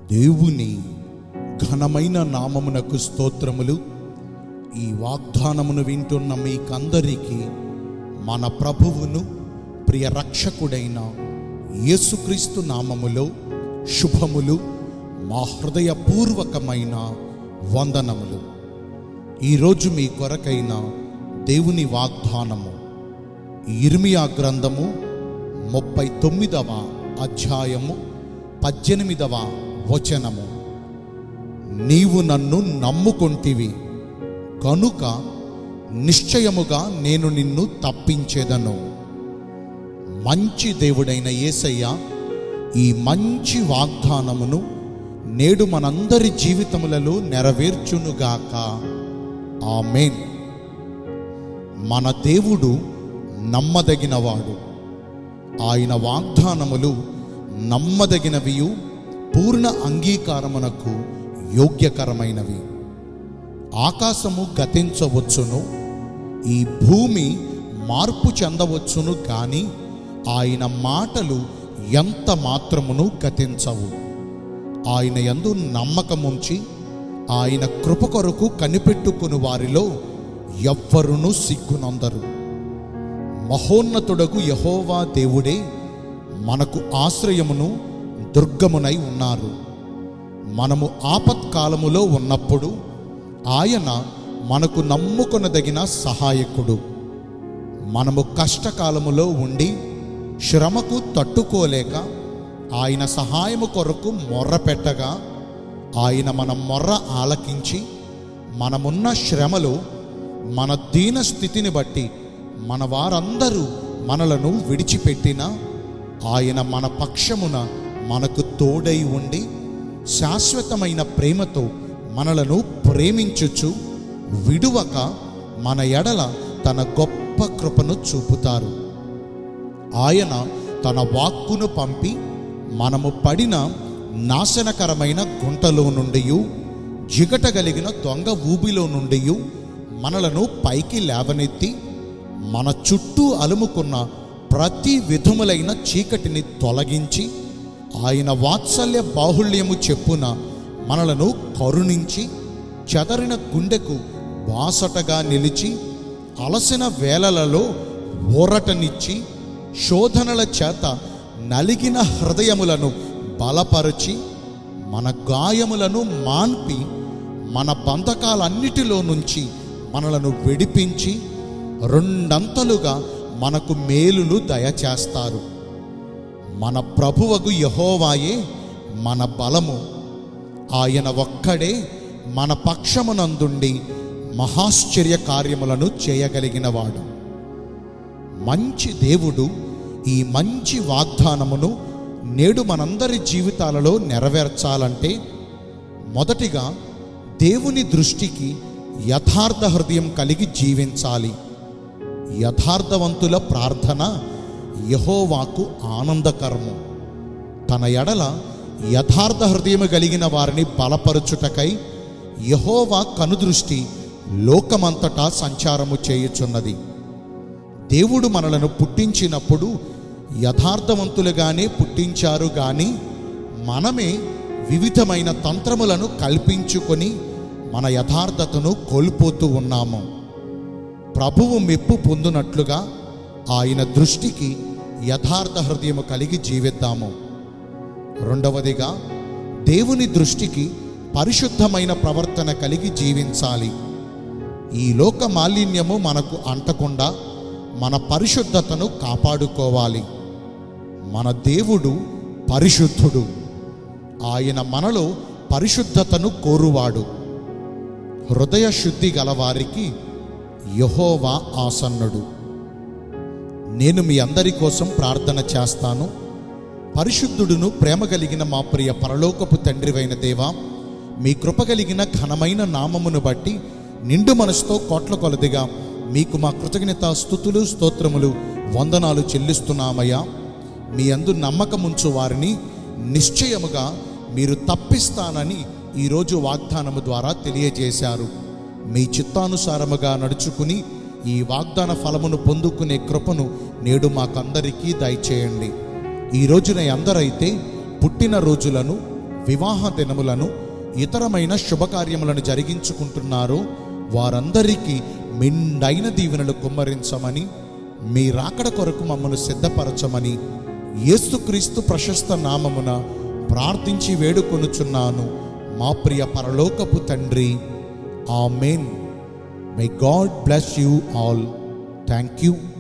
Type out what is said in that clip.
దేవుని ఘనమైన నామమునకు స్తోత్రములు ఈ వాగ్దానమును వింటున్న మీకందరికీ మన ప్రభువును ప్రియ రక్షకుడైన యేసుక్రీస్తు నామములో శుభములు మా హృదయపూర్వకమైన వందనములు ఈరోజు మీ కొరకైన దేవుని వాగ్దానము ఇర్మియా గ్రంథము ముప్పై తొమ్మిదవ అధ్యాయము పద్దెనిమిదవ వచనము నీవు నన్ను నమ్ముకొంటివి కనుక నిశ్చయముగా నేను నిన్ను తప్పించేదను మంచి దేవుడైన యేసయ్య ఈ మంచి వాగ్దానమును నేడు మనందరి జీవితములలో నెరవేర్చునుగాక ఆమేన్ మన దేవుడు నమ్మదగినవాడు ఆయన వాగ్దానములు నమ్మదగినవియు పూర్ణ అంగీకారమునకు యోగ్యకరమైనవి ఆకాశము గతించవచ్చును ఈ భూమి మార్పు చెందవచ్చును కానీ ఆయన మాటలు ఎంత మాత్రమును గతించవు ఆయన యందు నమ్మకముంచి ఆయన కృప కొరకు కనిపెట్టుకుని వారిలో ఎవ్వరును సిగ్గునందరు మహోన్నతుడగు యహోవా దేవుడే మనకు ఆశ్రయమును దుర్గమునై ఉన్నారు మనము ఆపత్కాలములో ఉన్నప్పుడు ఆయన మనకు నమ్ముకొనదగిన సహాయకుడు మనము కష్టకాలములో ఉండి శ్రమకు తట్టుకోలేక ఆయన సహాయము కొరకు మొర్ర పెట్టగా ఆయన మన మొర్ర ఆలకించి మనమున్న శ్రమలో మన దీన స్థితిని బట్టి మన వారందరూ మనలను విడిచిపెట్టినా ఆయన మన పక్షమున మనకు తోడై ఉండి శాశ్వతమైన ప్రేమతో మనలను ప్రేమించుచు విడువక మన ఎడల తన గొప్ప కృపను చూపుతారు ఆయన తన వాక్కును పంపి మనము పడిన నాశనకరమైన గుంటలో నుండి జిగటగలిగిన దొంగ ఊబిలో నుండి మనలను పైకి లేవనెత్తి మన చుట్టూ అలుముకున్న ప్రతి విధములైన చీకటిని తొలగించి ఆయన వాత్సల్య బాహుళ్యము చెప్పున మనలను కరుణించి చెదరిన గుండెకు బాసటగా నిలిచి అలసిన వేళలలో ఊరటనిచ్చి శోధనల చేత నలిగిన హృదయములను బలపరచి మన గాయములను మాన్పి మన బంధకాలన్నిటిలో నుంచి మనలను విడిపించి రెండంతలుగా మనకు మేలులు దయచేస్తారు మన ప్రభువగు యహోవాయే మన బలము ఆయన ఒక్కడే మన పక్షమునందుండి మహాశ్చర్య కార్యములను చేయగలిగినవాడు మంచి దేవుడు ఈ మంచి వాగ్దానమును నేడు మనందరి జీవితాలలో నెరవేర్చాలంటే మొదటిగా దేవుని దృష్టికి యథార్థ హృదయం కలిగి జీవించాలి యథార్థవంతుల ప్రార్థన యహోవాకు ఆనందకరము తన ఎడల యథార్థ హృదయము కలిగిన వారిని బలపరచుటకై యహోవా కనుదృష్టి లోకమంతటా సంచారము చేయుచున్నది దేవుడు మనలను పుట్టించినప్పుడు యథార్థవంతులుగానే పుట్టించారు కానీ మనమే వివిధమైన తంత్రములను కల్పించుకొని మన యథార్థతను కోల్పోతూ ఉన్నాము ప్రభువు మెప్పు పొందునట్లుగా ఆయన దృష్టికి యథార్థ హృదయము కలిగి జీవిద్దాము రెండవదిగా దేవుని దృష్టికి పరిశుద్ధమైన ప్రవర్తన కలిగి జీవించాలి ఈ లోక మాలిన్యము మనకు అంటకుండా మన పరిశుద్ధతను కాపాడుకోవాలి మన దేవుడు పరిశుద్ధుడు ఆయన మనలో పరిశుద్ధతను కోరువాడు హృదయ శుద్ధి గలవారికి యహోవా ఆసన్నుడు నేను మీ అందరి కోసం ప్రార్థన చేస్తాను పరిశుద్ధుడును ప్రేమ కలిగిన మా ప్రియ పరలోకపు తండ్రివైన దేవా మీ కృప కలిగిన ఘనమైన నామమును బట్టి నిండు మనసుతో కోట్ల కొలదిగా మీకు మా కృతజ్ఞత స్థుతులు స్తోత్రములు వందనాలు చెల్లిస్తున్నామయ్యా మీ అందు నమ్మకముంచు వారిని నిశ్చయముగా మీరు తప్పిస్తానని ఈరోజు వాగ్దానము ద్వారా తెలియజేశారు మీ చిత్తానుసారముగా నడుచుకుని ఈ వాగ్దాన ఫలమును పొందుకునే కృపను నేడు మాకందరికీ దయచేయండి ఈ రోజున అందరైతే పుట్టిన రోజులను వివాహ దినములను ఇతరమైన శుభకార్యములను జరిగించుకుంటున్నారో వారందరికీ మెండైన దీవెనలు కుమ్మరించమని మీ రాకడ కొరకు మమ్మను సిద్ధపరచమని యేసుక్రీస్తు ప్రశస్త నామమున ప్రార్థించి వేడుకొనుచున్నాను మా ప్రియ పరలోకపు తండ్రి amen my God bless you all thank you